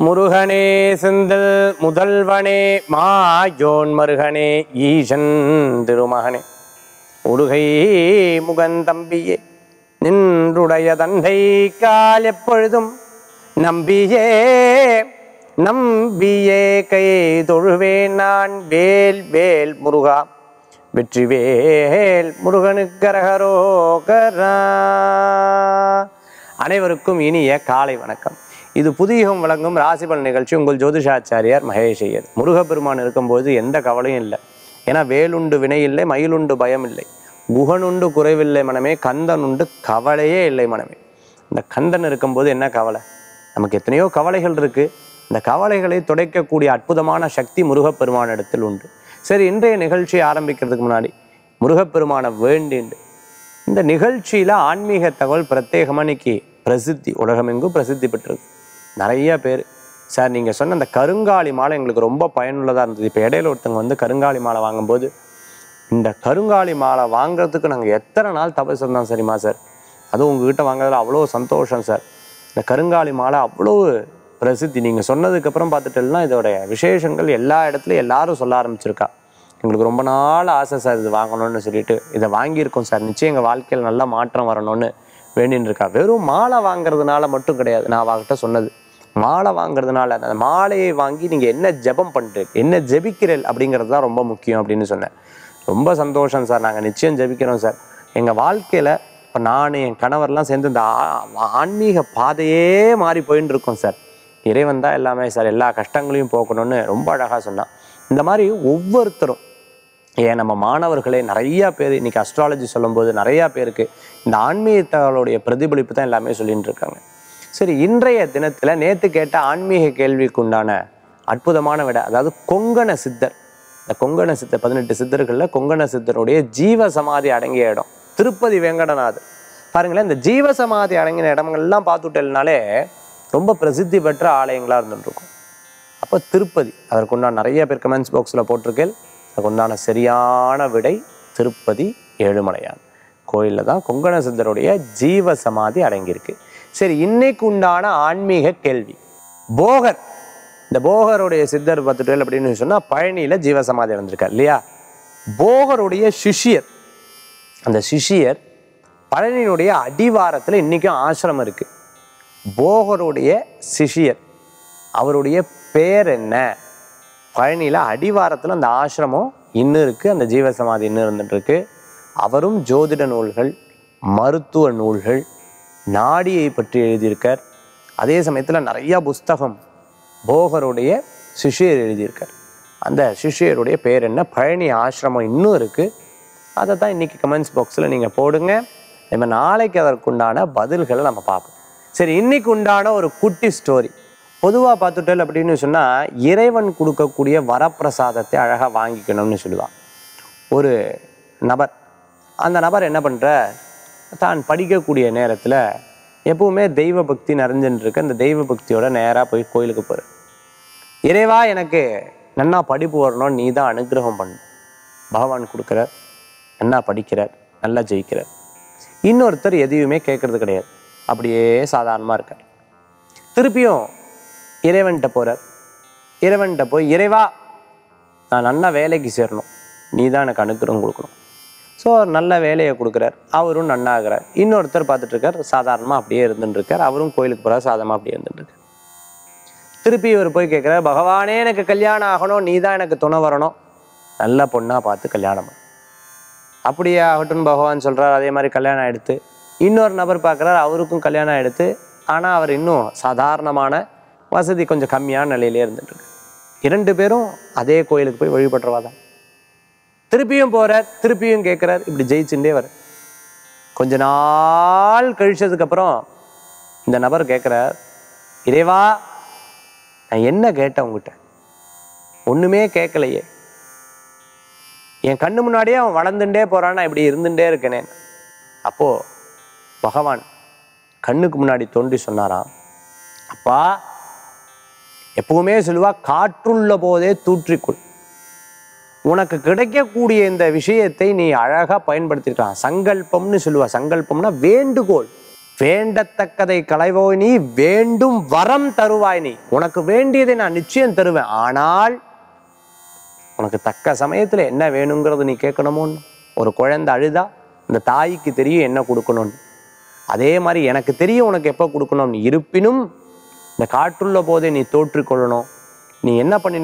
முருகனே செந்தில் முதல்வனே மாயோன் மருகனே ஈசன் திருமகனே உருகை முகந்தம்பியே நின்றுடைய தண்டை கால் எப்பொழுதும் நம்பியே நம்பியே கை தொழுவேன் நான் வேல் வேல் முருகா வெற்றி வேல் முருகனுக்கரகரோகரா அனைவருக்கும் இனிய காலை வணக்கம் இது புதியகம் வழங்கும் ராசிபலன் நிகழ்ச்சி உங்கள் ஜோதிஷாச்சாரியார் மகேஷ் ஐயர் முருகப்பெருமான் இருக்கும்போது எந்த கவலையும் இல்லை ஏன்னா வேலுண்டு வினை இல்லை மயிலுண்டு பயம் இல்லை குகனுண்டு குறைவில்லை மனமே கந்தன் உண்டு கவலையே இல்லை மனமே இந்த கந்தன் இருக்கும்போது என்ன கவலை நமக்கு எத்தனையோ கவலைகள் இருக்கு இந்த கவலைகளை துடைக்கக்கூடிய அற்புதமான சக்தி முருகப்பெருமானிடத்தில் உண்டு சரி இன்றைய நிகழ்ச்சியை ஆரம்பிக்கிறதுக்கு முன்னாடி முருகப்பெருமானை வேண்டிண்டு இந்த நிகழ்ச்சியில் ஆன்மீக தகவல் பிரத்யேகமாக இன்னைக்கு பிரசித்தி உலகமெங்கும் பிரசித்தி பெற்றது நிறைய பேர் சார் நீங்கள் சொன்ன அந்த கருங்காலி மாலை எங்களுக்கு ரொம்ப பயனுள்ளதாக இருந்தது இப்போ இடையில ஒருத்தவங்க வந்து கருங்காலி மாலை வாங்கும்போது இந்த கருங்காலி மாலை வாங்குறதுக்கு நாங்கள் எத்தனை நாள் தபஸ் இருந்தோம் சரிம்மா சார் அதுவும் உங்ககிட்ட வாங்குறதுல அவ்வளோ சந்தோஷம் சார் இந்த கருங்காலி மாலை அவ்வளோ பிரசித்தி நீங்கள் சொன்னதுக்கப்புறம் பார்த்துட்டேன்னா இதோடைய விசேஷங்கள் எல்லா இடத்துலையும் எல்லாரும் சொல்ல ஆரம்பிச்சிருக்கா எங்களுக்கு ரொம்ப நாள் ஆசை சார் இது வாங்கணும்னு சொல்லிட்டு இதை வாங்கியிருக்கோம் சார் நிச்சயம் எங்கள் வாழ்க்கையில் நல்ல மாற்றம் வரணும்னு வேண்டின்னு இருக்கா வெறும் மாலை வாங்குறதுனால மட்டும் கிடையாது நான் அவகிட்ட சொன்னது மாலை வாங்குறதுனால அந்த மாலையை வாங்கி நீங்கள் என்ன ஜெபம் பண்ணுறீங்க என்ன ஜெபிக்கிறீர்கள் அப்படிங்கிறது தான் ரொம்ப முக்கியம் அப்படின்னு சொன்னேன் ரொம்ப சந்தோஷம் சார் நாங்கள் நிச்சயம் ஜெபிக்கிறோம் சார் எங்கள் வாழ்க்கையில் இப்போ நான் என் கணவர்லாம் சேர்ந்து இந்த ஆ- ஆன்மீக பாதையே மாறி போயின்னு இருக்கோம் சார் இறைவன் தான் எல்லாமே சார் எல்லா கஷ்டங்களையும் போக்கணும்னு ரொம்ப அழகாக சொன்னான் இந்த மாதிரி ஒவ்வொருத்தரும் ஏன் நம்ம மாணவர்களே நிறையா பேர் இன்னைக்கு அஸ்ட்ராலஜி சொல்லும்போது நிறையா பேருக்கு இந்த ஆன்மீகத்தவர்களுடைய பிரதிபலிப்பு தான் எல்லாமே சொல்லிட்டு இருக்காங்க சரி இன்றைய தினத்தில் நேற்று கேட்ட ஆன்மீக கேள்விக்கு உண்டான அற்புதமான விட அதாவது கொங்கண சித்தர் இந்த கொங்கண சித்தர் பதினெட்டு சித்தர்களில் கொங்கண சித்தருடைய ஜீவ சமாதி அடங்கிய இடம் திருப்பதி வெங்கடநாதர் பாருங்களேன் இந்த ஜீவ சமாதி அடங்கின இடங்கள்லாம் பார்த்துட்டேனாலே ரொம்ப பிரசித்தி பெற்ற ஆலயங்களாக இருந்துருக்கும் அப்போ திருப்பதி அதற்கு உண்டான நிறைய பேர் கமெண்ட்ஸ் பாக்ஸில் போட்டிருக்கேன் அதுக்கு உண்டான சரியான விடை திருப்பதி ஏழுமலையான் கோயிலில் தான் கொங்கண சித்தருடைய ஜீவ சமாதி அடங்கியிருக்கு சரி இன்னைக்கு உண்டான ஆன்மீக கேள்வி போகர் இந்த போகருடைய சித்தர் பார்த்துட்டு அப்படின்னு சொன்னால் பழனியில் ஜீவ சமாதி அடைஞ்சிருக்கார் இல்லையா போகருடைய சிஷ்யர் அந்த சிஷ்யர் பழனியினுடைய அடிவாரத்தில் இன்றைக்கும் ஆசிரமம் இருக்குது போகருடைய சிஷ்யர் அவருடைய பேர் என்ன பழனியில் அடிவாரத்தில் அந்த ஆசிரமம் இன்னும் இருக்குது அந்த ஜீவசமாதி இன்னும் இருந்துட்டு இருக்கு அவரும் ஜோதிட நூல்கள் மருத்துவ நூல்கள் நாடியை பற்றி எழுதியிருக்கார் அதே சமயத்தில் நிறைய புஸ்தகம் போகருடைய சிஷ்யர் எழுதியிருக்கார் அந்த சிஷ்யருடைய பேர் என்ன பழனி ஆசிரமம் இன்னும் இருக்குது அதை தான் இன்றைக்கி கமெண்ட்ஸ் பாக்ஸில் நீங்கள் போடுங்க நம்ம நாளைக்கு அதற்குண்டான பதில்களை நம்ம பார்ப்போம் சரி இன்னைக்கு உண்டான ஒரு குட்டி ஸ்டோரி பொதுவாக பார்த்துட்டல் அப்படின்னு சொன்னால் இறைவன் கொடுக்கக்கூடிய வரப்பிரசாதத்தை அழகாக வாங்கிக்கணும்னு சொல்லுவான் ஒரு நபர் அந்த நபர் என்ன பண்ணுற தான் படிக்கக்கூடிய நேரத்தில் எப்பவுமே தெய்வ பக்தி நிறைஞ்சுன்னு இருக்கு அந்த தெய்வ பக்தியோட நேராக போய் கோயிலுக்கு போகிற இறைவா எனக்கு நன்னா படிப்பு வரணும் நீ தான் அனுகிரகம் பண்ணு பகவான் கொடுக்குறார் நல்லா படிக்கிறார் நல்லா ஜெயிக்கிறார் இன்னொருத்தர் எதையுமே கேட்கறது கிடையாது அப்படியே சாதாரணமாக இருக்கார் திருப்பியும் இறைவன்கிட்ட போகிறார் இறைவன்கிட்ட போய் இறைவா நான் நல்லா வேலைக்கு சேரணும் நீ தான் எனக்கு அனுகிரகம் கொடுக்கணும் ஸோ நல்ல வேலையை கொடுக்குறார் அவரும் நன்னாகிறார் இன்னொருத்தர் பார்த்துட்டு இருக்கார் சாதாரணமாக அப்படியே இருந்துட்டு இருக்கார் அவரும் கோயிலுக்கு போகிறார் சாதாரணமாக அப்படியே இருந்துட்டு இருக்கார் திருப்பி இவர் போய் கேட்குறார் பகவானே எனக்கு கல்யாணம் ஆகணும் நீ தான் எனக்கு துணை வரணும் நல்ல பொண்ணாக பார்த்து கல்யாணம் பண்ணு அப்படியே ஆகட்டும் பகவான் சொல்கிறார் அதே மாதிரி கல்யாணம் ஆயிடுத்து இன்னொரு நபர் பார்க்குறார் அவருக்கும் கல்யாணம் ஆயிடுத்து ஆனால் அவர் இன்னும் சாதாரணமான வசதி கொஞ்சம் கம்மியான நிலையிலே இருந்துட்டு இருக்கு இரண்டு பேரும் அதே கோயிலுக்கு போய் வழிபடுறவா தான் திருப்பியும் போகிறார் திருப்பியும் கேட்குறார் இப்படி ஜெயிச்சுட்டே வர கொஞ்ச நாள் கழிச்சதுக்கப்புறம் இந்த நபர் கேட்குறார் இறைவா நான் என்ன கேட்டேன் உங்ககிட்ட ஒன்றுமே கேட்கலையே என் கண்ணு முன்னாடியே அவன் வளர்ந்துட்டே போறான் நான் இப்படி இருந்துட்டே இருக்கனே அப்போ பகவான் கண்ணுக்கு முன்னாடி தோன்றி சொன்னாராம் அப்பா எப்பவுமே சொல்லுவா காற்றுள்ள போதே தூற்றிக்கொள் உனக்கு கிடைக்கக்கூடிய இந்த விஷயத்தை நீ அழகா பயன்படுத்திருக்கலாம் சங்கல்பம்னு சொல்லுவா சங்கல்பம்னா வேண்டுகோள் வேண்டத்தக்கதை களைவோய் நீ வேண்டும் வரம் தருவாய் நீ உனக்கு வேண்டியதை நான் நிச்சயம் தருவேன் ஆனால் உனக்கு தக்க சமயத்துல என்ன வேணுங்கிறது நீ கேட்கணுமோன்னு ஒரு குழந்தை அழுதா இந்த தாய்க்கு தெரியும் என்ன கொடுக்கணும்னு அதே மாதிரி எனக்கு தெரியும் உனக்கு எப்போ கொடுக்கணும்னு இருப்பினும் இந்த காற்றுள்ள போதே நீ தோற்றுக்கொள்ளணும் நீ என்ன பண்ணின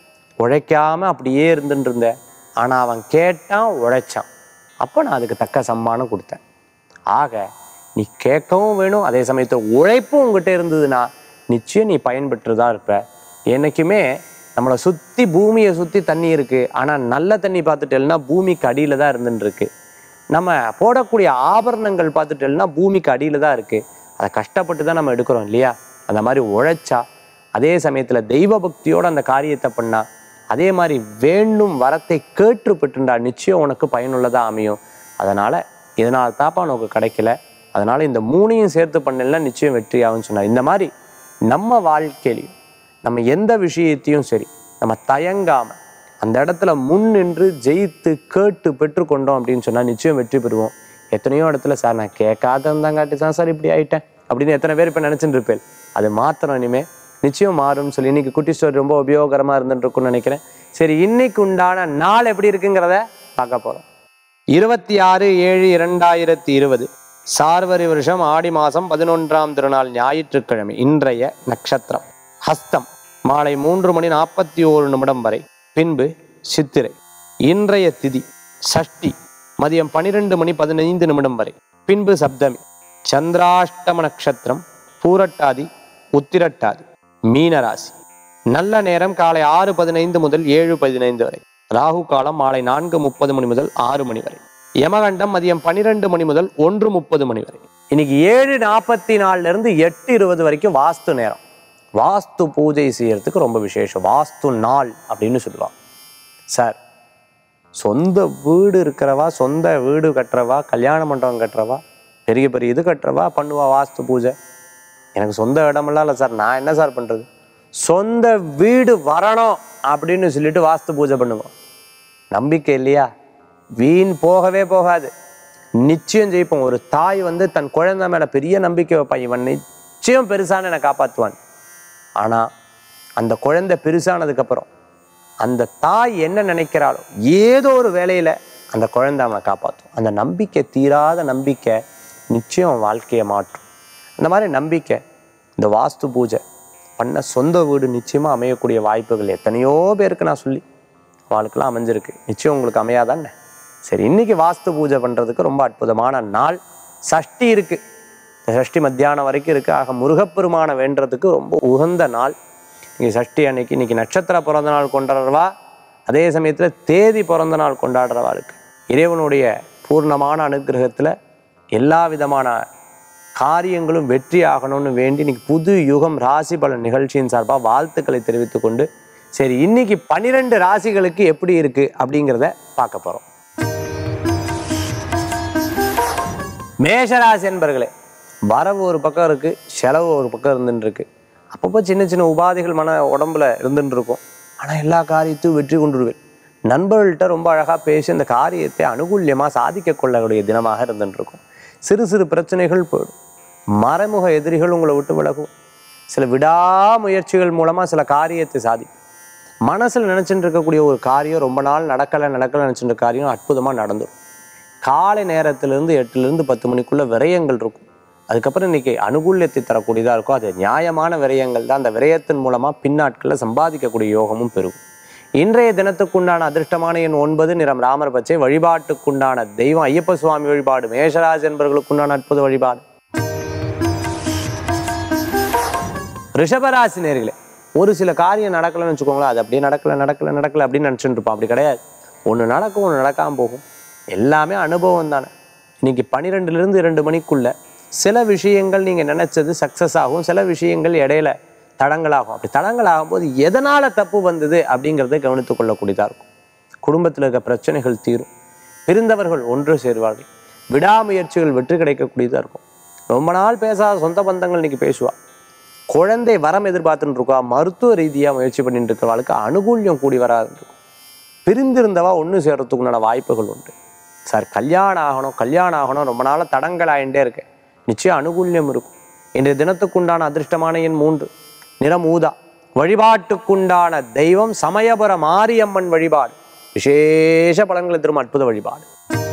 உழைக்காம அப்படியே இருந்துட்டு இருந்த ஆனா அவன் கேட்டான் உழைச்சான் அப்போ நான் அதுக்கு தக்க சம்மானம் கொடுத்தேன் ஆக நீ கேட்கவும் வேணும் அதே சமயத்தில் உழைப்பும் உங்ககிட்ட இருந்ததுன்னா நிச்சயம் நீ பயன்பெற்று தான் இருப்ப என்னைக்குமே நம்மளை சுற்றி பூமியை சுற்றி தண்ணி இருக்குது ஆனால் நல்ல தண்ணி பார்த்துட்டேன்னா பூமிக்கு அடியில் தான் இருந்துட்டு இருக்கு நம்ம போடக்கூடிய ஆபரணங்கள் பார்த்துட்டேன்னா பூமிக்கு அடியில் தான் இருக்குது அதை கஷ்டப்பட்டு தான் நம்ம எடுக்கிறோம் இல்லையா அந்த மாதிரி உழைச்சா அதே சமயத்தில் தெய்வ பக்தியோட அந்த காரியத்தை பண்ணா அதே மாதிரி வேண்டும் வரத்தை கேட்டு பெற்றுண்டா நிச்சயம் உனக்கு பயனுள்ளதாக அமையும் அதனால் இதனால் தாப்பா உனக்கு கிடைக்கல அதனால் இந்த மூணையும் சேர்த்து பண்ணலன்னா நிச்சயம் வெற்றியாகும்னு சொன்னார் இந்த மாதிரி நம்ம வாழ்க்கையிலையும் நம்ம எந்த விஷயத்தையும் சரி நம்ம தயங்காம அந்த இடத்துல முன் நின்று ஜெயித்து கேட்டு பெற்றுக்கொண்டோம் அப்படின்னு சொன்னால் நிச்சயம் வெற்றி பெறுவோம் எத்தனையோ இடத்துல சார் நான் கேட்காத இருந்தாங்காட்டி தான் சார் இப்படி ஆயிட்டேன் அப்படின்னு எத்தனை பேர் இப்போ நினச்சிட்டு இருப்பேன் அது மாத்திரம் இனிமே நிச்சயம் மாறும்னு சொல்லி இன்னைக்கு குட்டி ஸ்டோரி ரொம்ப உபயோகரமாக இருந்துட்டு இருக்கும்னு நினைக்கிறேன் சரி இன்னைக்கு உண்டான நாள் எப்படி இருக்குங்கிறத பார்க்க போகிறோம் இருபத்தி ஆறு ஏழு இரண்டாயிரத்தி இருபது சார்வரி வருஷம் ஆடி மாதம் பதினொன்றாம் திருநாள் ஞாயிற்றுக்கிழமை இன்றைய நட்சத்திரம் ஹஸ்தம் மாலை மூன்று மணி நாற்பத்தி ஓரு நிமிடம் வரை பின்பு சித்திரை இன்றைய திதி சஷ்டி மதியம் பன்னிரெண்டு மணி பதினைந்து நிமிடம் வரை பின்பு சப்தமி சந்திராஷ்டம நட்சத்திரம் பூரட்டாதி உத்திரட்டாதி மீனராசி நல்ல நேரம் காலை ஆறு பதினைந்து முதல் ஏழு பதினைந்து வரை ராகு காலம் மாலை நான்கு முப்பது மணி முதல் ஆறு மணி வரை யமகண்டம் மதியம் பன்னிரெண்டு மணி முதல் ஒன்று முப்பது மணி வரை இன்னைக்கு ஏழு நாற்பத்தி நாலுல இருந்து எட்டு இருபது வரைக்கும் வாஸ்து நேரம் வாஸ்து பூஜை செய்யறதுக்கு ரொம்ப விசேஷம் வாஸ்து நாள் அப்படின்னு சொல்லுவாங்க சார் சொந்த வீடு இருக்கிறவா சொந்த வீடு கட்டுறவா கல்யாண மண்டபம் கட்டுறவா பெரிய பெரிய இது கட்டுறவா பண்ணுவா வாஸ்து பூஜை எனக்கு சொந்த இடமெல்லாம் இல்லை சார் நான் என்ன சார் பண்ணுறது சொந்த வீடு வரணும் அப்படின்னு சொல்லிட்டு வாஸ்து பூஜை பண்ணுவோம் நம்பிக்கை இல்லையா வீண் போகவே போகாது நிச்சயம் ஜெயிப்போம் ஒரு தாய் வந்து தன் குழந்தை மேலே பெரிய நம்பிக்கை வைப்பான் இவன் நிச்சயம் பெருசான என்னை காப்பாற்றுவான் ஆனால் அந்த குழந்தை பெருசானதுக்கப்புறம் அந்த தாய் என்ன நினைக்கிறாளோ ஏதோ ஒரு வேலையில் அந்த குழந்தை அவனை காப்பாற்றும் அந்த நம்பிக்கை தீராத நம்பிக்கை நிச்சயம் அவன் வாழ்க்கையை மாற்றும் அந்த மாதிரி நம்பிக்கை இந்த வாஸ்து பூஜை பண்ண சொந்த வீடு நிச்சயமாக அமையக்கூடிய வாய்ப்புகள் எத்தனையோ பேருக்கு நான் சொல்லி அவளுக்கெல்லாம் அமைஞ்சிருக்கு நிச்சயம் உங்களுக்கு அமையாதானே சரி இன்னைக்கு வாஸ்து பூஜை பண்ணுறதுக்கு ரொம்ப அற்புதமான நாள் சஷ்டி இருக்கு இந்த சஷ்டி மத்தியானம் வரைக்கும் இருக்கு ஆக முருகப்பெருமானை வேண்டுறதுக்கு ரொம்ப உகந்த நாள் இன்னைக்கு சஷ்டி அன்னைக்கு இன்னைக்கு நட்சத்திர பிறந்த நாள் கொண்டாடுறவா அதே சமயத்தில் தேதி பிறந்த நாள் கொண்டாடுறவாளுக்கு இறைவனுடைய பூர்ணமான அனுகிரகத்தில் எல்லா விதமான காரியங்களும் வெற்றி ஆகணும்னு வேண்டி இன்னைக்கு புது யுகம் ராசி பலன் நிகழ்ச்சியின் சார்பாக வாழ்த்துக்களை தெரிவித்துக் கொண்டு சரி இன்னைக்கு பன்னிரெண்டு ராசிகளுக்கு எப்படி இருக்கு அப்படிங்கிறத பார்க்க போறோம் மேஷராசி என்பர்களே வரவு ஒரு பக்கம் இருக்கு செலவு ஒரு பக்கம் இருந்துட்டு இருக்கு அப்பப்போ சின்ன சின்ன உபாதைகள் மன உடம்புல இருந்துட்டு இருக்கும் ஆனால் எல்லா காரியத்தையும் வெற்றி கொண்டுருவேன் நண்பர்கள்ட்ட ரொம்ப அழகாக பேசி அந்த காரியத்தை அனுகூல்யமாக சாதிக்க கொள்ளக்கூடிய தினமாக இருந்துட்டு இருக்கும் சிறு சிறு பிரச்சனைகள் போயிடும் மறைமுக எதிரிகள் உங்களை விட்டு விலகும் சில விடாமுயற்சிகள் மூலமாக சில காரியத்தை சாதிக்கும் மனசில் நினச்சிட்டு இருக்கக்கூடிய ஒரு காரியம் ரொம்ப நாள் நடக்கலை நடக்கலை நினச்சிட்டு இருக்க காரியம் அற்புதமாக நடந்துடும் காலை நேரத்திலிருந்து எட்டுலேருந்து பத்து மணிக்குள்ள விரயங்கள் இருக்கும் அதுக்கப்புறம் இன்னைக்கு அனுகூல்யத்தை தரக்கூடியதாக இருக்கும் அது நியாயமான விரயங்கள் தான் அந்த விரயத்தின் மூலமாக பின்னாட்களில் சம்பாதிக்கக்கூடிய யோகமும் பெருகும் இன்றைய தினத்துக்குண்டான அதிர்ஷ்டமான எண் ஒன்பது நிறம் ராமர் பச்சை வழிபாட்டுக்குண்டான தெய்வம் ஐயப்ப சுவாமி வழிபாடு மேஷராஜ் என்பவர்களுக்குண்டான அற்புத வழிபாடு ரிஷபராசி நேர்களே ஒரு சில காரியம் நடக்கலைன்னு வச்சுக்கோங்களேன் அது அப்படியே நடக்கல நடக்கல நடக்கல அப்படின்னு நினச்சிட்டு இருப்போம் அப்படி கிடையாது ஒன்று நடக்கும் ஒன்று நடக்காமல் போகும் எல்லாமே அனுபவம் தானே இன்னைக்கு பன்னிரெண்டுலேருந்து இரண்டு மணிக்குள்ள சில விஷயங்கள் நீங்கள் நினச்சது சக்ஸஸ் ஆகும் சில விஷயங்கள் இடையில தடங்களாகும் அப்படி தடங்களாகும் போது எதனால் தப்பு வந்தது அப்படிங்கிறத கவனித்துக் கொள்ளக்கூடியதாக இருக்கும் குடும்பத்தில் இருக்க பிரச்சனைகள் தீரும் பிரிந்தவர்கள் ஒன்று சேர்வார்கள் விடாமுயற்சிகள் வெற்றி கிடைக்கக்கூடியதாக இருக்கும் ரொம்ப நாள் பேசாத சொந்த பந்தங்கள் இன்னைக்கு பேசுவா குழந்தை வரம் எதிர்பார்த்துட்டு இருக்கா மருத்துவ ரீதியாக முயற்சி பண்ணிட்டு இருக்கிறவளுக்கு அனுகூல்யம் கூடி வராது இருக்கும் பிரிந்திருந்தவா ஒன்று சேர்றதுக்குண்டான வாய்ப்புகள் உண்டு சார் கல்யாணம் ஆகணும் கல்யாணம் ஆகணும் ரொம்ப நாளாக தடங்கள் ஆகிட்டே இருக்கு நிச்சயம் அனுகூல்யம் இருக்கும் இன்றைய தினத்துக்குண்டான அதிர்ஷ்டமான எண் மூன்று நிறம் ஊதா வழிபாட்டுக்குண்டான தெய்வம் சமயபுர மாரியம்மன் வழிபாடு விசேஷ பலன்களை தரும் அற்புத வழிபாடு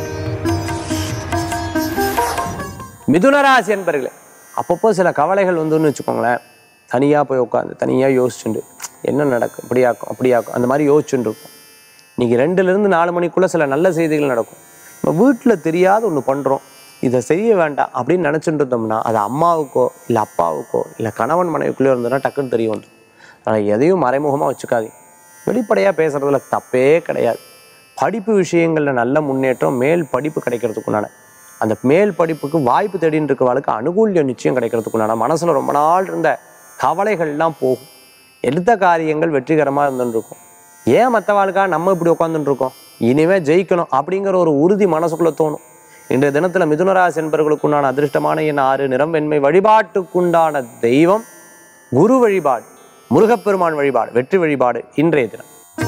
மிதுனராசி என்பர்களே அப்பப்போ சில கவலைகள் வந்துன்னு வச்சுக்கோங்களேன் தனியாக போய் உட்காந்து தனியாக யோசிச்சுண்டு என்ன நடக்கும் இப்படியாக்கும் அப்படியாக்கும் அந்த மாதிரி யோசிச்சுட்டு இருக்கும் இன்னைக்கு ரெண்டுலேருந்து நாலு மணிக்குள்ளே சில நல்ல செய்திகள் நடக்கும் நம்ம வீட்டில் தெரியாத ஒன்று பண்ணுறோம் இதை செய்ய வேண்டாம் அப்படின்னு நினச்சிட்டு இருந்தோம்னா அது அம்மாவுக்கோ இல்லை அப்பாவுக்கோ இல்லை கணவன் மனைவிக்குள்ளே இருந்ததுன்னா டக்குன்னு தெரிய வந்துடும் அதனால் எதையும் மறைமுகமாக வச்சுக்காதீங்க வெளிப்படையாக பேசுகிறதுல தப்பே கிடையாது படிப்பு விஷயங்களில் நல்ல முன்னேற்றம் மேல் படிப்பு கிடைக்கிறதுக்குண்டான அந்த மேல் படிப்புக்கு வாய்ப்பு தேடின்னு இருக்கவளுக்கு அனுகூல்யம் நிச்சயம் கிடைக்கிறதுக்குண்டான மனசில் ரொம்ப நாள் இருந்த கவலைகள்லாம் போகும் எடுத்த காரியங்கள் வெற்றிகரமாக இருந்துருக்கும் ஏன் மற்றவாளுக்காக நம்ம இப்படி உட்காந்துட்டு இருக்கோம் இனிமே ஜெயிக்கணும் அப்படிங்கிற ஒரு உறுதி மனசுக்குள்ள தோணும் இன்றைய தினத்தில் மிதுனராசி என்பவர்களுக்குண்டான அதிர்ஷ்டமான என் ஆறு நிறம் வெண்மை வழிபாட்டுக்குண்டான தெய்வம் குரு வழிபாடு முருகப்பெருமான் வழிபாடு வெற்றி வழிபாடு இன்றைய தினம்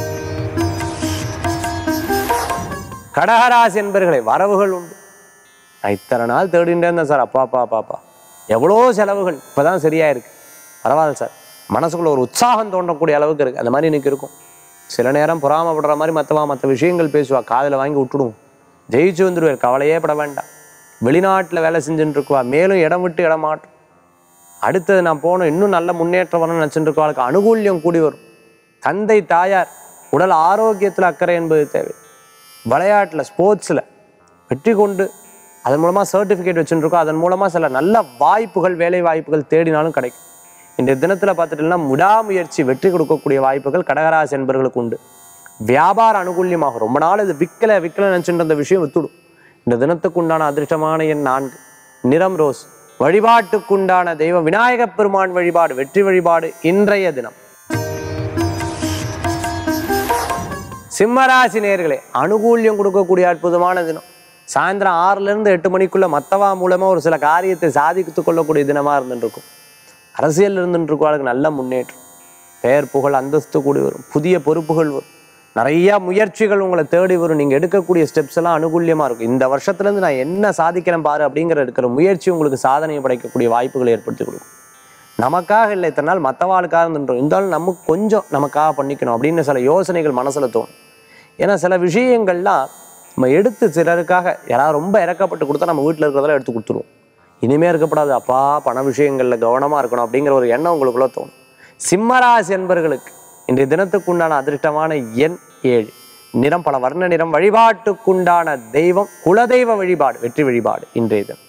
கடகராசி என்பர்களை வரவுகள் உண்டு நான் இத்தனை நாள் தேடிட்டே இருந்தேன் சார் அப்பா அப்பா அப்பா அப்பா எவ்வளோ செலவுகள் இப்போதான் சரியா இருக்கு பரவாயில்ல சார் மனசுக்குள்ள ஒரு உற்சாகம் தோன்றக்கூடிய அளவுக்கு இருக்கு அந்த மாதிரி இன்னைக்கு இருக்கும் சில நேரம் பொறாமப்படுற மாதிரி மற்றவா மற்ற விஷயங்கள் பேசுவா காதில் வாங்கி விட்டுடுவோம் ஜெயிச்சு வந்துடுவார் கவலையே பட வேண்டாம் வெளிநாட்டில் வேலை செஞ்சுட்டு இருக்குவா மேலும் இடம் விட்டு இடம் மாட்டும் அடுத்தது நான் போகணும் இன்னும் நல்ல முன்னேற்றம் வரணும்னு நினச்சிட்டு இருக்கவளுக்கு அனுகூல்யம் கூடி வரும் தந்தை தாயார் உடல் ஆரோக்கியத்தில் அக்கறை என்பது தேவை விளையாட்டில் ஸ்போர்ட்ஸில் வெற்றி கொண்டு அதன் மூலமாக சர்டிஃபிகேட் வச்சுருக்கோம் அதன் மூலமாக சில நல்ல வாய்ப்புகள் வேலை வாய்ப்புகள் தேடினாலும் கிடைக்கும் இன்றைய தினத்தில் பார்த்துட்டீங்கன்னா முடாமுயற்சி வெற்றி கொடுக்கக்கூடிய வாய்ப்புகள் கடகராசி என்பவர்களுக்கு உண்டு வியாபார அனுகூல்யமாகும் ரொம்ப நாள் இது விற்கல விற்கல நினச்சிட்டு இருந்த விஷயம் வித்துடும் இந்த தினத்துக்கு உண்டான அதிர்ஷ்டமான எண் நான்கு நிறம் ரோஸ் வழிபாட்டுக்குண்டான தெய்வம் விநாயகப் பெருமான் வழிபாடு வெற்றி வழிபாடு இன்றைய தினம் சிம்மராசி நேர்களே அனுகூல்யம் கொடுக்கக்கூடிய அற்புதமான தினம் சாயந்தரம் ஆறுல இருந்து எட்டு மணிக்குள்ள மத்தவா மூலமா ஒரு சில காரியத்தை சாதித்து கொள்ளக்கூடிய தினமா இருந்துட்டு இருக்கும் அரசியல் இருந்துட்டு இருக்கவங்களுக்கு நல்ல முன்னேற்றம் பெயர் புகழ் அந்தஸ்து கூடி வரும் புதிய பொறுப்புகள் வரும் நிறைய முயற்சிகள் உங்களை தேடி வரும் நீங்க எடுக்கக்கூடிய ஸ்டெப்ஸ் எல்லாம் அனுகூல்யமா இருக்கும் இந்த வருஷத்துல இருந்து நான் என்ன சாதிக்கிறேன் பாரு அப்படிங்கிற இருக்கிற முயற்சி உங்களுக்கு சாதனையை படைக்கக்கூடிய வாய்ப்புகளை ஏற்படுத்தி கொடுக்கும் நமக்காக இல்லை இத்தனை நாள் மற்றவாளுக்காக இருந்துட்டோம் இருந்தாலும் நமக்கு கொஞ்சம் நமக்காக பண்ணிக்கணும் அப்படின்னு சில யோசனைகள் மனசுல தோணும் ஏன்னா சில விஷயங்கள்லாம் நம்ம எடுத்து சிலருக்காக யாராவது ரொம்ப இறக்கப்பட்டு கொடுத்தா நம்ம வீட்டில் இருக்கிறதெல்லாம் எடுத்து கொடுத்துருவோம் இனிமே இருக்கப்படாது அப்பா பண விஷயங்களில் கவனமாக இருக்கணும் அப்படிங்கிற ஒரு எண்ணம் உங்களுக்குள்ள தோணும் சிம்மராசி என்பர்களுக்கு இன்றைய தினத்துக்குண்டான அதிர்ஷ்டமான எண் ஏழு நிறம் பல வர்ண நிறம் வழிபாட்டுக்குண்டான தெய்வம் குலதெய்வ வழிபாடு வெற்றி வழிபாடு இன்றைய தினம்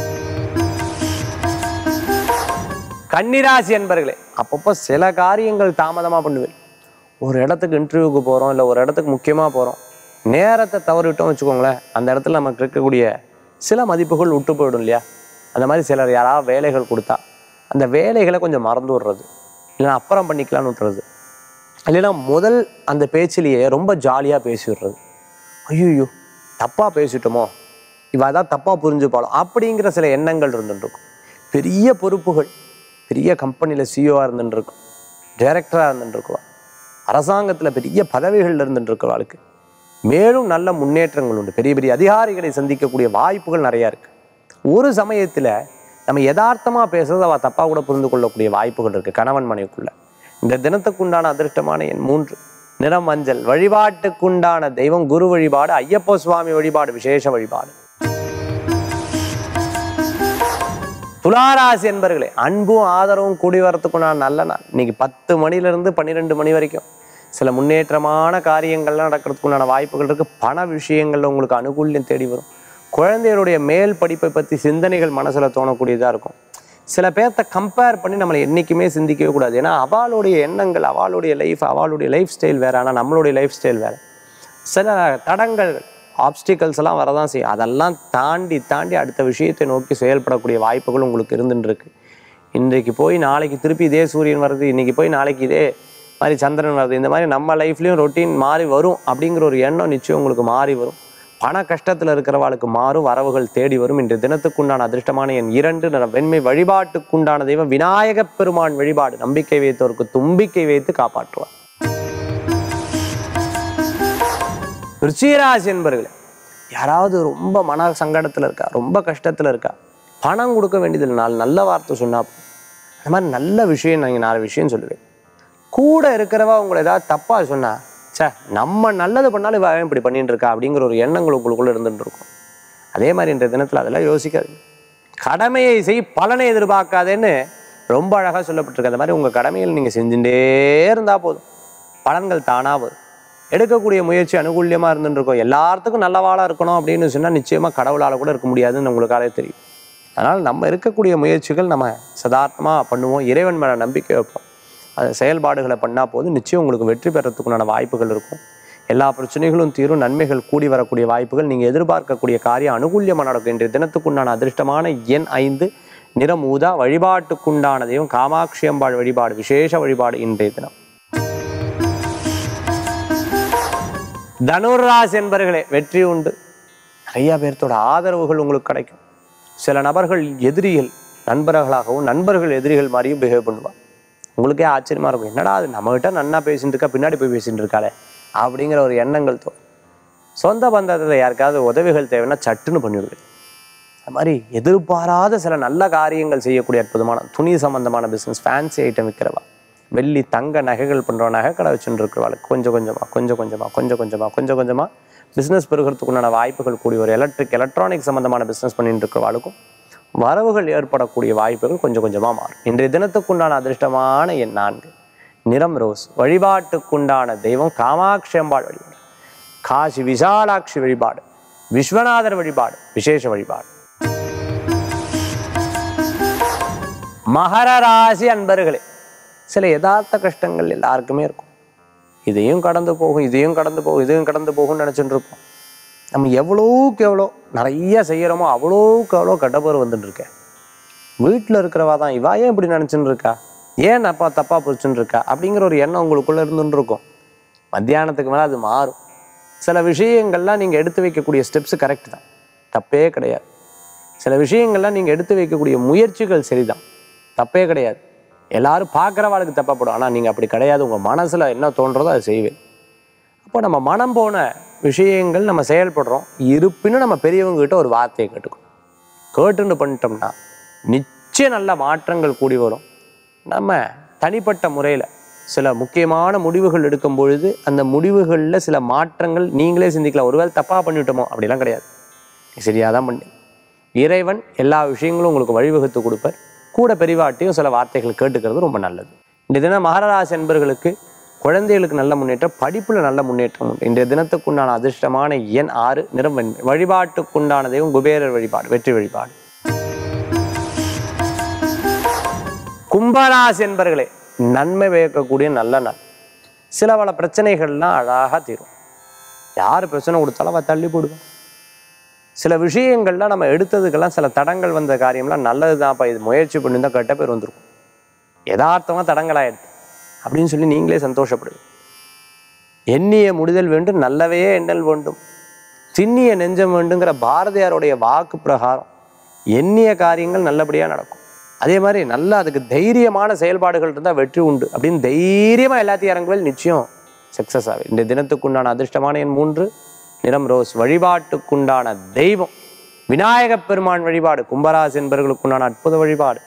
கன்னிராசி என்பர்களே அப்பப்போ சில காரியங்கள் தாமதமாக பண்ணுவேன் ஒரு இடத்துக்கு இன்டர்வியூக்கு போகிறோம் இல்லை ஒரு இடத்துக்கு முக்கியமாக போகிறோம் நேரத்தை தவறிவிட்டோம் வச்சுக்கோங்களேன் அந்த இடத்துல நமக்கு இருக்கக்கூடிய சில மதிப்புகள் விட்டு போயிடும் இல்லையா அந்த மாதிரி சிலர் யாராவது வேலைகள் கொடுத்தா அந்த வேலைகளை கொஞ்சம் மறந்து விடுறது இல்லைன்னா அப்புறம் பண்ணிக்கலாம்னு விட்டுறது இல்லைன்னா முதல் அந்த பேச்சிலேயே ரொம்ப ஜாலியாக பேசி விடுறது ஐயோ தப்பாக பேசிட்டோமோ இவ அதான் தப்பாக புரிஞ்சுப்பாளோ அப்படிங்கிற சில எண்ணங்கள் இருந்துட்டு இருக்கும் பெரிய பொறுப்புகள் பெரிய கம்பெனியில் சிஇஓவாக இருந்துட்டு இருக்கும் டைரக்டராக இருந்துட்டு இருக்குவா அரசாங்கத்தில் பெரிய பதவிகளில் இருந்துட்டு இருக்கிறவாளுக்கு மேலும் நல்ல முன்னேற்றங்கள் உண்டு பெரிய பெரிய அதிகாரிகளை சந்திக்கக்கூடிய வாய்ப்புகள் நிறையா இருக்கு ஒரு சமயத்தில் நம்ம யதார்த்தமாக பேசுறது அவள் தப்பாக கூட புரிந்து கொள்ளக்கூடிய வாய்ப்புகள் இருக்கு கணவன் மனைவிக்குள்ள இந்த தினத்துக்குண்டான அதிர்ஷ்டமான எண் மூன்று நிறம் மஞ்சள் வழிபாட்டுக்குண்டான தெய்வம் குரு வழிபாடு ஐயப்ப சுவாமி வழிபாடு விசேஷ வழிபாடு துளாராசி என்பர்களே அன்பும் ஆதரவும் கூடி வரத்துக்குண்டான நல்ல நாள் இன்னைக்கு பத்து மணிலிருந்து பன்னிரெண்டு மணி வரைக்கும் சில முன்னேற்றமான காரியங்கள்லாம் நடக்கிறதுக்குண்டான வாய்ப்புகள் இருக்கு பண விஷயங்கள்ல உங்களுக்கு அனுகூல்யம் தேடி வரும் குழந்தைகளுடைய மேல் படிப்பை பற்றி சிந்தனைகள் மனசுல தோணக்கூடியதா இருக்கும் சில பேர்த்த கம்பேர் பண்ணி நம்மளை என்றைக்குமே சிந்திக்கவே கூடாது ஏன்னா அவளுடைய எண்ணங்கள் அவளுடைய லைஃப் அவளுடைய லைஃப் ஸ்டைல் வேற ஆனால் நம்மளுடைய லைஃப் ஸ்டைல் வேற சில தடங்கள் ஆப்ஸ்டிகல்ஸ் எல்லாம் வரதான் செய்யும் அதெல்லாம் தாண்டி தாண்டி அடுத்த விஷயத்தை நோக்கி செயல்படக்கூடிய வாய்ப்புகள் உங்களுக்கு இருந்துட்டு இருக்கு இன்றைக்கு போய் நாளைக்கு திருப்பி இதே சூரியன் வருது இன்னைக்கு போய் நாளைக்கு இதே மாதிரி சந்திரன் வருது இந்த மாதிரி நம்ம லைஃப்லயும் ரொட்டீன் மாறி வரும் அப்படிங்கிற ஒரு எண்ணம் நிச்சயம் உங்களுக்கு மாறி வரும் பண கஷ்டத்தில் இருக்கிறவாளுக்கு மாறும் வரவுகள் தேடி வரும் இன்று தினத்துக்குண்டான அதிர்ஷ்டமான என் இரண்டு நிறம் வெண்மை வழிபாட்டுக்குண்டான தெய்வம் விநாயகப் பெருமான் வழிபாடு நம்பிக்கை வைத்தோருக்கு தும்பிக்கை வைத்து காப்பாற்றுவார் விருச்சிகராசி என்பர்களே யாராவது ரொம்ப மன சங்கடத்தில் இருக்கா ரொம்ப கஷ்டத்தில் இருக்கா பணம் கொடுக்க வேண்டியதில்லை நாலு நல்ல வார்த்தை சொன்னா போதும். அந்த மாதிரி நல்ல விஷயம் நீங்கள் நாலு விஷயம் சொல்லுவேன் கூட இருக்கிறவா உங்களை ஏதாவது தப்பாக சொன்னா ச்சே நம்ம நல்லது பண்ணாலும் இவ ஏன் இப்படி பண்ணிட்டு இருக்கா அப்படிங்கிற ஒரு எண்ணங்கள் உங்களுக்குள்ள இருந்துட்டு இருக்கும் அதே மாதிரி இன்றைய தினத்தில் அதெல்லாம் யோசிக்காது கடமையை செய் பலனை எதிர்பார்க்காதேன்னு ரொம்ப அழகாக சொல்லப்பட்டிருக்கு அந்த மாதிரி உங்கள் கடமையில் நீங்கள் செஞ்சுட்டே இருந்தால் போதும் பலன்கள் தானாக வரும் எடுக்கக்கூடிய முயற்சி அனுகூல்யமாக இருந்துட்டு இருக்கும் எல்லாத்துக்கும் நல்லவாளாக இருக்கணும் அப்படின்னு சொன்னால் நிச்சயமாக கடவுளால் கூட இருக்க முடியாதுன்னு உங்களுக்காலே தெரியும் அதனால் நம்ம இருக்கக்கூடிய முயற்சிகள் நம்ம சதார்த்தமாக பண்ணுவோம் இறைவன் மேலே நம்பிக்கை வைப்போம் அது செயல்பாடுகளை பண்ணால் போதும் நிச்சயம் உங்களுக்கு வெற்றி பெறத்துக்குண்டான வாய்ப்புகள் இருக்கும் எல்லா பிரச்சனைகளும் தீரும் நன்மைகள் கூடி வரக்கூடிய வாய்ப்புகள் நீங்கள் எதிர்பார்க்கக்கூடிய காரியம் அனுகூல்யமாக நடக்கும் இன்றைய தினத்துக்குண்டான அதிர்ஷ்டமான எண் ஐந்து நிறம் ஊதா வழிபாட்டுக்குண்டான தெய்வம் காமாட்சி அம்பாள் வழிபாடு விசேஷ வழிபாடு இன்றைய தினம் தனுராசி என்பர்களே வெற்றி உண்டு நிறைய பேர்த்தோட ஆதரவுகள் உங்களுக்கு கிடைக்கும் சில நபர்கள் எதிரிகள் நண்பர்களாகவும் நண்பர்கள் எதிரிகள் மாதிரியும் பிஹேவ் பண்ணுவாங்க உங்களுக்கே ஆச்சரியமா இருக்கும் என்னடா அது நம்மகிட்ட நன்னா பேசிட்டு இருக்கா பின்னாடி போய் பேசிட்டு இருக்காளே அப்படிங்கிற ஒரு எண்ணங்கள் தோணும் சொந்த பந்தத்தில் யாருக்காவது உதவிகள் தேவைன்னா சட்டுன்னு பண்ணிவிடுவேன் அது மாதிரி எதிர்பாராத சில நல்ல காரியங்கள் செய்யக்கூடிய அற்புதமான துணி சம்பந்தமான பிஸ்னஸ் ஃபேன்சி ஐட்டம் விற்கிறவா வெள்ளி தங்க நகைகள் பண்ணுற நகை கடை வச்சுட்டு இருக்கிறவாளுக்கு கொஞ்சம் கொஞ்சமாக கொஞ்சம் கொஞ்சமாக கொஞ்சம் கொஞ்சமாக கொஞ்சம் கொஞ்சமாக பிஸ்னஸ் பெருகிறதுக்கு உண்டான வாய்ப்புகள் கூடிய ஒரு எலக்ட்ரிக் எலக்ட்ரானிக் சம்பந்தமான பிஸ்னஸ் பண்ணிட்டு இருக்கிறவாளுக்கும் வரவுகள் ஏற்படக்கூடிய வாய்ப்புகள் கொஞ்சம் கொஞ்சமாக மாறும் இன்றைய தினத்துக்குண்டான அதிர்ஷ்டமான எண் நான்கு நிறம் ரோஸ் வழிபாட்டுக்குண்டான தெய்வம் காமாட்சி அம்பாள் வழிபாடு காசி விசாலாட்சி வழிபாடு விஸ்வநாதர் வழிபாடு விசேஷ வழிபாடு மகர ராசி அன்பர்களே சில யதார்த்த கஷ்டங்கள் எல்லாருக்குமே இருக்கும் இதையும் கடந்து போகும் இதையும் கடந்து போகும் இதையும் கடந்து போகும்னு நினச்சிட்டு இருப்போம் நம்ம எவ்வளோக்கு எவ்வளோ நிறைய செய்கிறோமோ அவ்வளோக்கு எவ்வளோ கட்டப்பேர் வந்துட்டு இருக்கேன் வீட்டில் இருக்கிறவா தான் இவா ஏன் இப்படி நினச்சின்னு இருக்கா ஏன் அப்பா தப்பாக புரிச்சுன்னு இருக்கா அப்படிங்கிற ஒரு எண்ணம் உங்களுக்குள்ளே இருந்துட்டு இருக்கும் மத்தியானத்துக்கு மேலே அது மாறும் சில விஷயங்கள்லாம் நீங்கள் எடுத்து வைக்கக்கூடிய ஸ்டெப்ஸ் கரெக்ட் தான் தப்பே கிடையாது சில விஷயங்கள்லாம் நீங்கள் எடுத்து வைக்கக்கூடிய முயற்சிகள் சரிதான் தப்பே கிடையாது எல்லாரும் பார்க்குறவாளுக்கு தப்பாப்படும் ஆனால் நீங்கள் அப்படி கிடையாது உங்கள் மனசில் என்ன தோன்றதோ அதை செய்வேன் அப்போ நம்ம மனம் போன விஷயங்கள் நம்ம செயல்படுறோம் இருப்பினும் நம்ம பெரியவங்க கிட்ட ஒரு வார்த்தையை கேட்டுக்கணும் கேட்டுன்னு பண்ணிட்டோம்னா நிச்சயம் நல்ல மாற்றங்கள் கூடி வரும் நம்ம தனிப்பட்ட முறையில் சில முக்கியமான முடிவுகள் எடுக்கும் பொழுது அந்த முடிவுகளில் சில மாற்றங்கள் நீங்களே சிந்திக்கலாம் ஒருவேளை தப்பாக பண்ணிவிட்டோமோ அப்படிலாம் கிடையாது நீ சரியாக தான் பண்ணி இறைவன் எல்லா விஷயங்களும் உங்களுக்கு வழிவகுத்து கொடுப்பார் கூட பெரிவாட்டியும் சில வார்த்தைகள் கேட்டுக்கிறது ரொம்ப நல்லது இந்த தினம் மகராசி என்பர்களுக்கு குழந்தைகளுக்கு நல்ல முன்னேற்றம் படிப்பில் நல்ல முன்னேற்றம் உண்டு இன்றைய தினத்துக்குண்டான அதிர்ஷ்டமான எண் ஆறு நிறம் வெண்மை வழிபாட்டுக்குண்டான தெய்வம் குபேரர் வழிபாடு வெற்றி வழிபாடு கும்பராசி என்பர்களே நன்மை பயக்கக்கூடிய நல்ல நாள் சில பல பிரச்சனைகள்லாம் அழகாக தீரும் யார் பிரச்சனை கொடுத்தாலும் அவள் தள்ளி போடுவான் சில விஷயங்கள்லாம் நம்ம எடுத்ததுக்கெல்லாம் சில தடங்கள் வந்த காரியம்லாம் நல்லது தான்ப்பா இது முயற்சி பண்ணியிருந்தா கெட்ட பேர் வந்திருக்கும் யதார்த்தமாக தடங்களாயிடுது அப்படின்னு சொல்லி நீங்களே சந்தோஷப்படுங்க எண்ணிய முடிதல் வேண்டும் நல்லவே எண்ணல் வேண்டும் திண்ணிய நெஞ்சம் வேண்டுங்கிற பாரதியாருடைய வாக்கு பிரகாரம் எண்ணிய காரியங்கள் நல்லபடியாக நடக்கும் அதே மாதிரி நல்ல அதுக்கு தைரியமான செயல்பாடுகள் இருந்தால் வெற்றி உண்டு அப்படின்னு தைரியமாக எல்லாத்தையும் இறங்குவேல் நிச்சயம் சக்ஸஸ் ஆகும் இந்த தினத்துக்குண்டான அதிர்ஷ்டமான எண் மூன்று நிறம் ரோஸ் வழிபாட்டுக்குண்டான தெய்வம் விநாயகப் பெருமான் வழிபாடு கும்பராசி என்பவர்களுக்குண்டான அற்புத வழிபாடு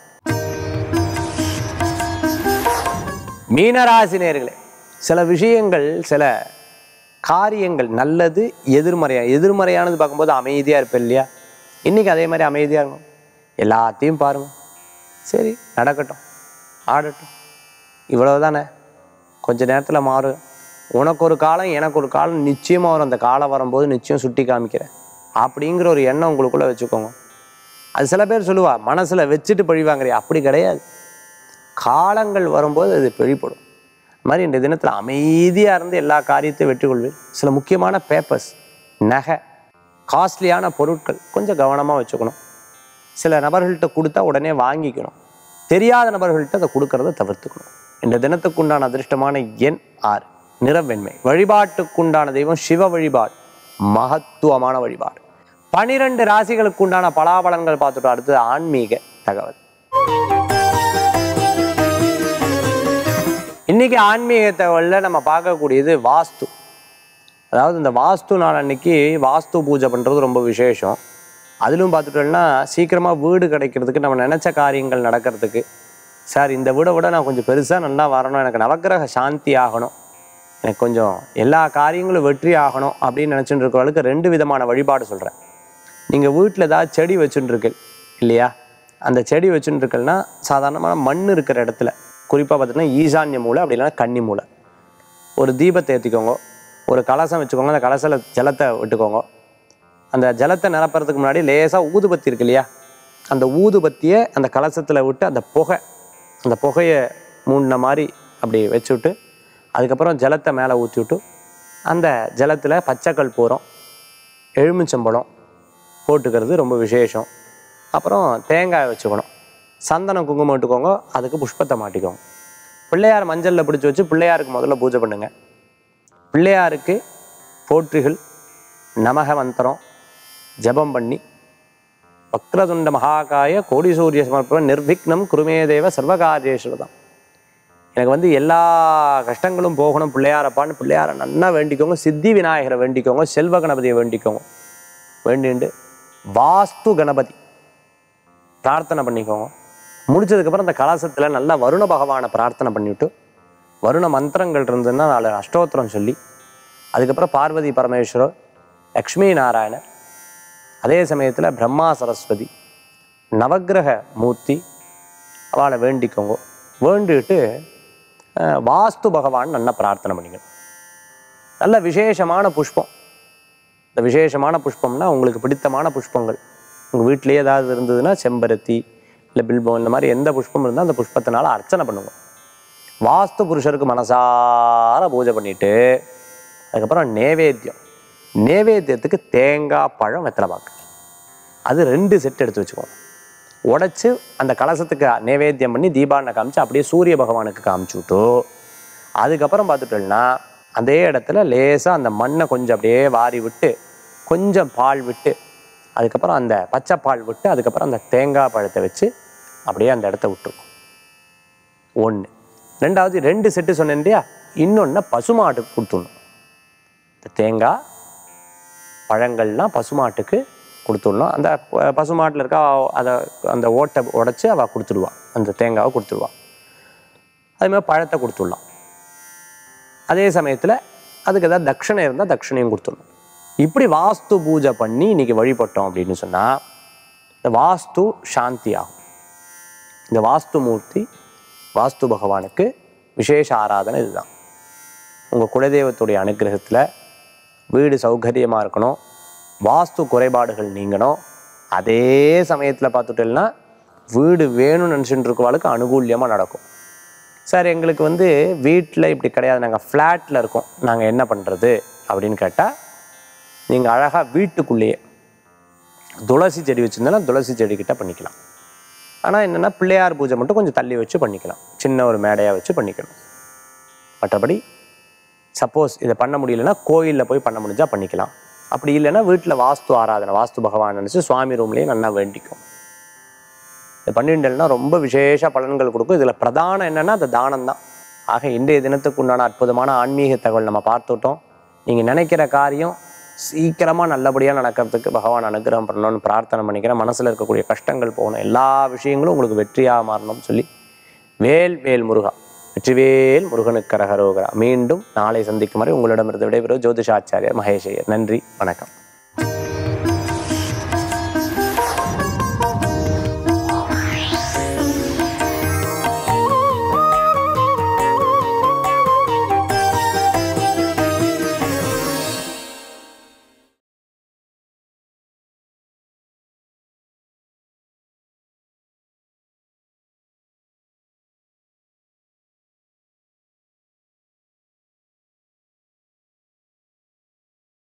மீனராசி நேர்களே சில விஷயங்கள் சில காரியங்கள் நல்லது எதிர்மறையா எதிர்மறையானது பார்க்கும்போது அமைதியாக இருப்பேன் இல்லையா இன்றைக்கி அதே மாதிரி அமைதியாக இருக்கும் எல்லாத்தையும் பாருங்க சரி நடக்கட்டும் ஆடட்டும் இவ்வளவு தானே கொஞ்ச நேரத்தில் மாறும் உனக்கு ஒரு காலம் எனக்கு ஒரு காலம் நிச்சயமாக வரும் அந்த காலம் வரும்போது நிச்சயம் சுட்டி காமிக்கிறேன் அப்படிங்கிற ஒரு எண்ணம் உங்களுக்குள்ளே வச்சுக்கோங்க அது சில பேர் சொல்லுவா மனசில் வச்சுட்டு பழிவாங்கிறியா அப்படி கிடையாது காலங்கள் வரும்போது அது வெளிப்படும் அது மாதிரி இந்த தினத்தில் அமைதியாக இருந்து எல்லா காரியத்தையும் வெற்றி கொள்வேன் சில முக்கியமான பேப்பர்ஸ் நகை காஸ்ட்லியான பொருட்கள் கொஞ்சம் கவனமாக வச்சுக்கணும் சில நபர்கள்ட்ட கொடுத்தா உடனே வாங்கிக்கணும் தெரியாத நபர்கள்ட்ட அதை கொடுக்கறத தவிர்த்துக்கணும் இந்த தினத்துக்குண்டான அதிர்ஷ்டமான எண் ஆறு நிறவெண்மை வழிபாட்டுக்குண்டான தெய்வம் சிவ வழிபாடு மகத்துவமான வழிபாடு பனிரெண்டு ராசிகளுக்கு உண்டான பலாபலன்கள் பார்த்துட்டோம் அடுத்து ஆன்மீக தகவல் இன்னைக்கு ஆன்மீக தகவல்ல நம்ம பார்க்கக்கூடியது வாஸ்து அதாவது இந்த வாஸ்து நாள் அன்னைக்கு வாஸ்து பூஜை பண்ணுறது ரொம்ப விசேஷம் அதிலும் பார்த்துட்டோம்னா சீக்கிரமாக வீடு கிடைக்கிறதுக்கு நம்ம நினச்ச காரியங்கள் நடக்கிறதுக்கு சார் இந்த வீடை விட நான் கொஞ்சம் பெருசாக நல்லா வரணும் எனக்கு நவக்கிரக சாந்தி ஆகணும் எனக்கு கொஞ்சம் எல்லா காரியங்களும் வெற்றி ஆகணும் அப்படின்னு நினச்சிட்டு இருக்கிறவங்களுக்கு ரெண்டு விதமான வழிபாடு சொல்கிறேன் நீங்கள் வீட்டில் ஏதாவது செடி வச்சுட்டு இருக்கு இல்லையா அந்த செடி வச்சுட்டு இருக்கல்னா சாதாரணமான மண் இருக்கிற இடத்துல குறிப்பாக பார்த்தீங்கன்னா ஈசான்ய மூலை அப்படி இல்லைன்னா கன்னி மூலை ஒரு தீபத்தை ஏற்றிக்கோங்க ஒரு கலசம் வச்சுக்கோங்க அந்த கலசில் ஜலத்தை விட்டுக்கோங்க அந்த ஜலத்தை நிரப்புறதுக்கு முன்னாடி லேசாக ஊதுபத்தி இருக்கு இல்லையா அந்த ஊதுபத்தியை அந்த கலசத்தில் விட்டு அந்த புகை அந்த புகையை மூடின மாதிரி அப்படி வச்சுவிட்டு அதுக்கப்புறம் ஜலத்தை மேலே ஊற்றி விட்டு அந்த ஜலத்தில் பச்சைக்கல் போகிறோம் எலுமிச்சம்பழம் போட்டுக்கிறது ரொம்ப விசேஷம் அப்புறம் தேங்காய் வச்சுக்கணும் சந்தனம் குங்குமம் இட்டுக்கோங்க அதுக்கு புஷ்பத்தை மாட்டிக்கோங்க பிள்ளையார் மஞ்சளில் பிடிச்சி வச்சு பிள்ளையாருக்கு முதல்ல பூஜை பண்ணுங்க பிள்ளையாருக்கு போற்றிகள் நமக மந்திரம் ஜெபம் பண்ணி வக்ரதுண்ட மகாகாய கோடி சூரிய சமர்ப்பணம் நிர்விக்னம் குருமேதேவ சர்வகாரியேஸ்வரதம் எனக்கு வந்து எல்லா கஷ்டங்களும் போகணும் பிள்ளையாரப்பான்னு பிள்ளையாரை நன்னா வேண்டிக்கோங்க சித்தி விநாயகரை வேண்டிக்கோங்க செல்வ கணபதியை வேண்டிக்கோங்க வேண்டிண்டு வாஸ்து கணபதி பிரார்த்தனை பண்ணிக்கோங்க முடிச்சதுக்கப்புறம் அந்த கலசத்தில் நல்லா வருண பகவானை பிரார்த்தனை பண்ணிவிட்டு வருண மந்திரங்கள் இருந்ததுன்னா நாலு அஷ்டோத்திரம் சொல்லி அதுக்கப்புறம் பார்வதி பரமேஸ்வரர் லக்ஷ்மி நாராயணர் அதே சமயத்தில் பிரம்மா சரஸ்வதி நவக்கிரக மூர்த்தி அவளை வேண்டிக்கோங்க வேண்டிட்டு அஹ், வாஸ்து பகவான் நல்லா பிரார்த்தனை பண்ணிக்கணும் நல்ல விசேஷமான புஷ்பம் இந்த விசேஷமான புஷ்பம்னா உங்களுக்கு பிடித்தமான புஷ்பங்கள் உங்கள் வீட்டிலேயே ஏதாவது இருந்ததுன்னா செம்பருத்தி இல்லை பில்பம் இந்த மாதிரி எந்த புஷ்பம் இருந்தால் அந்த புஷ்பத்தினால அர்ச்சனை பண்ணுங்க வாஸ்து புருஷருக்கு மனசார பூஜை பண்ணிட்டு அதுக்கப்புறம் நேவேத்தியம் நேவேத்தியத்துக்கு தேங்காய் பழம் வெத்தலை பாக்கு அது ரெண்டு செட் எடுத்து வச்சுக்கோங்க உடைச்சு அந்த கலசத்துக்கு நேவேத்தியம் பண்ணி தீபாவளை காமிச்சு அப்படியே சூரிய பகவானுக்கு காமிச்சு விட்டு அதுக்கப்புறம் பார்த்துட்டோம்னா அதே இடத்துல லேசாக அந்த மண்ணை கொஞ்சம் அப்படியே வாரி விட்டு கொஞ்சம் பால் விட்டு அதுக்கப்புறம் அந்த பச்சை பால் விட்டு அதுக்கப்புறம் அந்த தேங்காய் பழத்தை வச்சு அப்படியே அந்த இடத்த விட்டுருக்கும் ஒன்று ரெண்டாவது ரெண்டு செட்டு சொன்னேன் இல்லையா இன்னொன்று பசுமாட்டுக்கு கொடுத்துடணும் இந்த தேங்காய் பழங்கள்லாம் பசுமாட்டுக்கு கொடுத்துடணும் அந்த ப- பசுமாட்டில் இருக்க அவ- அதை அந்த ஓட்டை உடைச்சி அவள் கொடுத்துடுவா அந்த தேங்காவை கொடுத்துடுவா அதே மாதிரி பழத்தை கொடுத்துடலாம் அதே சமயத்தில் அதுக்கு ஏதாவது தட்சணை இருந்தால் தட்சணையும் கொடுத்துடணும் இப்படி வாஸ்து பூஜை பண்ணி இன்னைக்கு வழிபட்டோம் அப்படின்னு சொன்னால் இந்த வாஸ்து சாந்தி ஆகும் இந்த வாஸ்து மூர்த்தி வாஸ்து பகவானுக்கு விசேஷ ஆராதனை இதுதான் உங்கள் குலதெய்வத்துடைய அனுக்கிரகத்தில் வீடு சௌகரியமாக இருக்கணும் வாஸ்து குறைபாடுகள் நீங்கணும் அதே சமயத்தில் பார்த்துட்டோம்னா வீடு வேணும்னு நினச்சிட்டு இருக்கவாளுக்கு அனுகூல்யமாக நடக்கும் சார் எங்களுக்கு வந்து வீட்டில் இப்படி கிடையாது நாங்கள் ஃப்ளாட்டில் இருக்கோம் நாங்கள் என்ன பண்ணுறது அப்படின்னு கேட்டால் நீங்கள் அழகாக வீட்டுக்குள்ளேயே துளசி செடி வச்சுருந்தா துளசி செடி கிட்ட பண்ணிக்கலாம் ஆனால் என்னென்னா பிள்ளையார் பூஜை மட்டும் கொஞ்சம் தள்ளி வச்சு பண்ணிக்கலாம் சின்ன ஒரு மேடையாக வச்சு பண்ணிக்கணும் மற்றபடி சப்போஸ் இதை பண்ண முடியலன்னா கோயிலில் போய் பண்ண முடிஞ்சா பண்ணிக்கலாம் அப்படி இல்லைன்னா வீட்டில் வாஸ்து ஆராதனை வாஸ்து பகவான் நினச்சி சுவாமி ரூம்லேயே நல்லா வேண்டிக்கும் இது பண்ணிட்டேன்னா ரொம்ப விசேஷ பலன்கள் கொடுக்கும் இதில் பிரதானம் என்னன்னா அந்த தானம் தான் ஆக இன்றைய தினத்துக்கு உண்டான அற்புதமான ஆன்மீக தகவல் நம்ம பார்த்துட்டோம் நீங்கள் நினைக்கிற காரியம் சீக்கிரமாக நல்லபடியாக நடக்கிறதுக்கு பகவான் அனுகிரகம் பண்ணணும்னு பிரார்த்தனை பண்ணிக்கிறேன் மனசில் இருக்கக்கூடிய கஷ்டங்கள் போகணும் எல்லா விஷயங்களும் உங்களுக்கு வெற்றியாக மாறணும்னு சொல்லி வேல் வேல் முருகா வெற்றிவேல் முருகனுக்கு கரகரோகரா மீண்டும் நாளை சந்திக்கும் வரை உங்களிடமிருந்து விடைபெறுவது ஜோதிஷாச்சாரியர் மகேஷ் ஐயர் நன்றி வணக்கம்